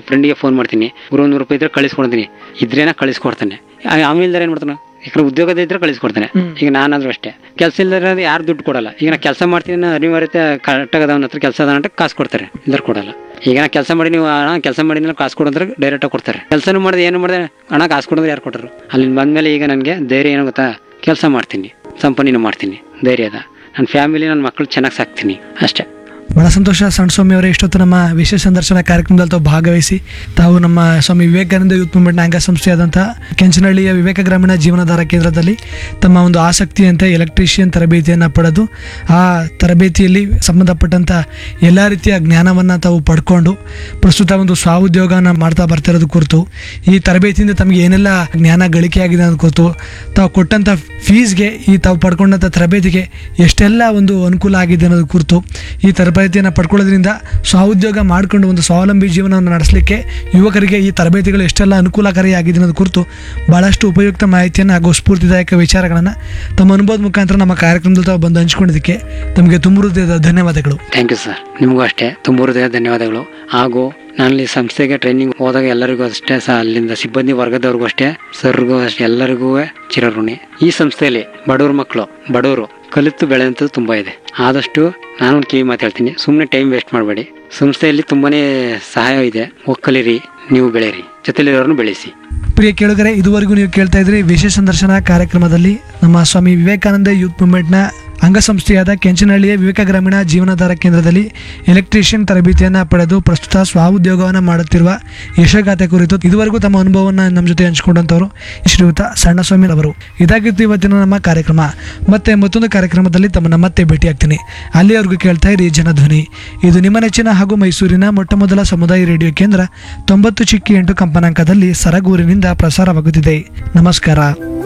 ಫ್ರೆಂಡಿಗೆ ಫೋನ್ ಮಾಡ್ತೀನಿ ಗುರು ನೂರು ರೂಪಾಯಿ ಇದ್ರೆ ಕಳಿಸ್ಕೊಡ್ತೀನಿ ಇದ್ರೇನ ಕಳಿಸ್ಕೊಡ್ತಾನೆ ಆ- ಆಮೇಲೆ ಏನ್ ಮಾಡ್ತಾನೆ ಯಾಕಂದ್ರೆ ಉದ್ಯೋಗದ ಇದ್ರೆ ಕಳಿಸ್ಕೊಡ್ತಾನೆ ಈಗ ನಾನಾದ್ರೂ ಅಷ್ಟೇ ಕೆಲಸ ಇಲ್ಲದ್ರೆ ಯಾರು ದುಡ್ಡು ಕೊಡಲ್ಲ ಈಗ ನಾ ಕೆಲಸ ಮಾಡ್ತೀನಿ ಅನ್ನೋ ಅನಿವಾರ್ಯತೆ ಕರೆಕ್ಟಾಗಿ ಅವನ ಹತ್ರ ಕೆಲಸ ಅದ ಅಂತ ಕಾಸು ಕೊಡ್ತಾರೆ ಇಲ್ಲದ್ರೆ ಕೊಡಲ್ಲ ಈಗ ನಾ ಕೆಲಸ ಮಾಡಿ ನೀವು ಹಣ ಕೆಲಸ ಮಾಡಿ ಕಾಸು ಕೊಡಂದ್ರೆ ಡೈರೆಕ್ಟಾಗಿ ಕೊಡ್ತಾರೆ ಕೆಲಸನೂ ಮಾಡಿದೆ ಏನು ಮಾಡಿದೆ ಹಣ ಕಾಸು ಕೊಡಂದ್ರೆ ಯಾರು ಕೊಟ್ಟರು ಅಲ್ಲಿ ಬಂದ್ಮೇಲೆ ಈಗ ನನಗೆ ಧೈರ್ಯ ಏನು ಗೊತ್ತಾ ಕೆಲಸ ಮಾಡ್ತೀನಿ ಸಂಪನ್ನಿನೂ ಮಾಡ್ತೀನಿ ಧೈರ್ಯ ಅದ ನನ್ನ ಫ್ಯಾಮಿಲಿ ನನ್ನ ಮಕ್ಕಳು ಚೆನ್ನಾಗಿ ಸಾಕ್ತೀನಿ ಅಷ್ಟೇ ಬಹಳ ಸಂತೋಷ ಸಣ್ಣ ಸ್ವಾಮಿ ಅವರೇ ಇಷ್ಟೊತ್ತು ನಮ್ಮ ವಿಶೇಷ ಸಂದರ್ಶನ ಕಾರ್ಯಕ್ರಮದಲ್ಲಿ ತಾವು ಭಾಗವಹಿಸಿ ತಾವು ನಮ್ಮ ಸ್ವಾಮಿ ವಿವೇಕಾನಂದ ಯೂತ್ ಮೂವ್ಮೆಂಟ್ನ ಅಂಗಸಂಸ್ಥೆಯಾದಂಥ ಕೆಂಚನಹಳ್ಳಿಯ ವಿವೇಕ ಗ್ರಾಮೀಣ ಜೀವನಾಧಾರ ಕೇಂದ್ರದಲ್ಲಿ ತಮ್ಮ ಒಂದು ಆಸಕ್ತಿಯಂತೆ ಎಲೆಕ್ಟ್ರಿಷಿಯನ್ ತರಬೇತಿಯನ್ನು ಪಡೆದು ಆ ತರಬೇತಿಯಲ್ಲಿ ಸಂಬಂಧಪಟ್ಟಂಥ ಎಲ್ಲ ರೀತಿಯ ಜ್ಞಾನವನ್ನು ತಾವು ಪಡ್ಕೊಂಡು ಪ್ರಸ್ತುತ ಒಂದು ಸ್ವಾಉದ್ಯೋಗನ ಮಾಡ್ತಾ ಬರ್ತಿರೋದು ಕುರಿತು ಈ ತರಬೇತಿಯಿಂದ ತಮಗೆ ಏನೆಲ್ಲ ಜ್ಞಾನ ಗಳಿಕೆಯಾಗಿದೆ ಅನ್ನೋದು ಕುರಿತು ತಾವು ಕೊಟ್ಟಂಥ ಫೀಸ್ಗೆ ಈ ತಾವು ಪಡ್ಕೊಂಡಂಥ ತರಬೇತಿಗೆ ಎಷ್ಟೆಲ್ಲ ಒಂದು ಅನುಕೂಲ ಆಗಿದೆ ಅನ್ನೋದು ಕುರಿತು ಈ ತರಬೇತಿಯನ್ನು ಪಡ್ಕೊಳ್ಳೋದ್ರಿಂದ ಸ್ವಾಉದ್ಯೋಗ ಮಾಡಿಕೊಂಡು ಒಂದು ಸ್ವಾವಲಂಬಿ ಜೀವನವನ್ನು ನಡೆಸಲಿಕ್ಕೆ ಯುವಕರಿಗೆ ಈ ತರಬೇತಿಗಳು ಎಷ್ಟೆಲ್ಲ ಅನುಕೂಲಕಾರಿಯಾಗಿದೆ ಅನ್ನೋದು ಕುರಿತು ಭಾಳಷ್ಟು ಉಪಯುಕ್ತ ಮಾಹಿತಿಯನ್ನು ಹಾಗೂ ಸ್ಫೂರ್ತಿದಾಯಕ ವಿಚಾರಗಳನ್ನು ತಮ್ಮ ಅನುಭವದ ಮುಖಾಂತರ ನಮ್ಮ ಕಾರ್ಯಕ್ರಮದಲ್ಲಿ ತಾವು ಬಂದು ಹಂಚ್ಕೊಂಡಿದ್ದಕ್ಕೆ ತಮಗೆ ತುಂಬ ಹೃದಯದ ಧನ್ಯವಾದಗಳು ಥ್ಯಾಂಕ್ ಯು ಸರ್ ನಿಮಗೂ ಅಷ್ಟೇ ತುಂಬ ಹೃದಯ ಧನ್ಯವಾದಗಳು ಹಾಗೂ ನಾನು ಈ ಸಂಸ್ಥೆಗೆ ಟ್ರೈನಿಂಗ್ ಹೋದಾಗ ಎಲ್ಲರಿಗೂ ಅಷ್ಟೇ ಸಹ ಅಲ್ಲಿಂದ ಸಿಬ್ಬಂದಿ ವರ್ಗದವ್ರಿಗೂ ಅಷ್ಟೇ ಸರ್ಗೂ ಅಷ್ಟೇ ಎಲ್ಲರಿಗೂ ಚಿರಋಣಿ ಈ ಸಂಸ್ಥೆಯಲ್ಲಿ ಬಡವ್ರ ಮಕ್ಕಳು ಬಡವರು ಕಲಿತು ಬೆಳೆಯುವಂಥದ್ದು ತುಂಬ ಇದೆ ಆದಷ್ಟು ನಾನು ಒಂದು ಕಿವಿ ಮಾತು ಹೇಳ್ತೀನಿ ಸುಮ್ಮನೆ ಟೈಮ್ ವೇಸ್ಟ್ ಮಾಡಬೇಡಿ ಸಂಸ್ಥೆಯಲ್ಲಿ ತುಂಬಾನೇ ಸಹಾಯ ಇದೆ ಹೋಗಿ ಕಲೀರಿ ನೀವು ಬೆಳೀರಿ ಜೊತೆಲಿರೋರ್ನು ಬೆಳೆಸಿ ಪ್ರಿಯ ಕೇಳುಗರೆ ಇದುವರೆಗೂ ನೀವು ಕೇಳ್ತಾ ಇದ್ರಿ ವಿಶೇಷ ಸಂದರ್ಶನ ಕಾರ್ಯಕ್ರಮದಲ್ಲಿ ನಮ್ಮ ಸ್ವಾಮಿ ವಿವೇಕಾನಂದ ಯೂತ್ ಮೂವ್ಮೆಂಟ್ನ ಅಂಗಸಂಸ್ಥೆಯಾದ ಕೆಂಚನಹಳ್ಳಿಯ ವಿವೇಕ ಗ್ರಾಮೀಣ ಜೀವನಾಧಾರ ಕೇಂದ್ರದಲ್ಲಿ ಎಲೆಕ್ಟ್ರಿಷಿಯನ್ ತರಬೇತಿಯನ್ನು ಪಡೆದು ಪ್ರಸ್ತುತ ಸ್ವಾಉದ್ಯೋಗವನ್ನು ಮಾಡುತ್ತಿರುವ ಯಶಗಾಥೆ ಕುರಿತು ಇದುವರೆಗೂ ತಮ್ಮ ಅನುಭವವನ್ನು ನಮ್ಮ ಜೊತೆ ಹಂಚಿಕೊಂಡಂಥವರು ಶ್ರೀಯುತ ಸಣ್ಣಸ್ವಾಮಿ ಅವರು ಇದಾಗಿತ್ತು ಇವತ್ತಿನ ನಮ್ಮ ಕಾರ್ಯಕ್ರಮ ಮತ್ತೆ ಮತ್ತೊಂದು ಕಾರ್ಯಕ್ರಮದಲ್ಲಿ ತಮ್ಮನ್ನ ಮತ್ತೆ ಭೇಟಿಯಾಗ್ತೀನಿ ಅಲ್ಲಿಯವರೆಗೂ ಕೇಳ್ತಾ ಇರಿ ಜನಧ್ವನಿ ಇದು ನಿಮ್ಮ ನೆಚ್ಚಿನ ಹಾಗೂ ಮೈಸೂರಿನ ಮೊಟ್ಟ ಮೊದಲ ಸಮುದಾಯ ರೇಡಿಯೋ ಕೇಂದ್ರ ತೊಂಬತ್ತು ಚಿಕ್ಕಿ ಎಂಟು ಕಂಪನಾಂಕದಲ್ಲಿ ಸರಗೂರಿನಿಂದ ಪ್ರಸಾರವಾಗುತ್ತಿದೆ ನಮಸ್ಕಾರ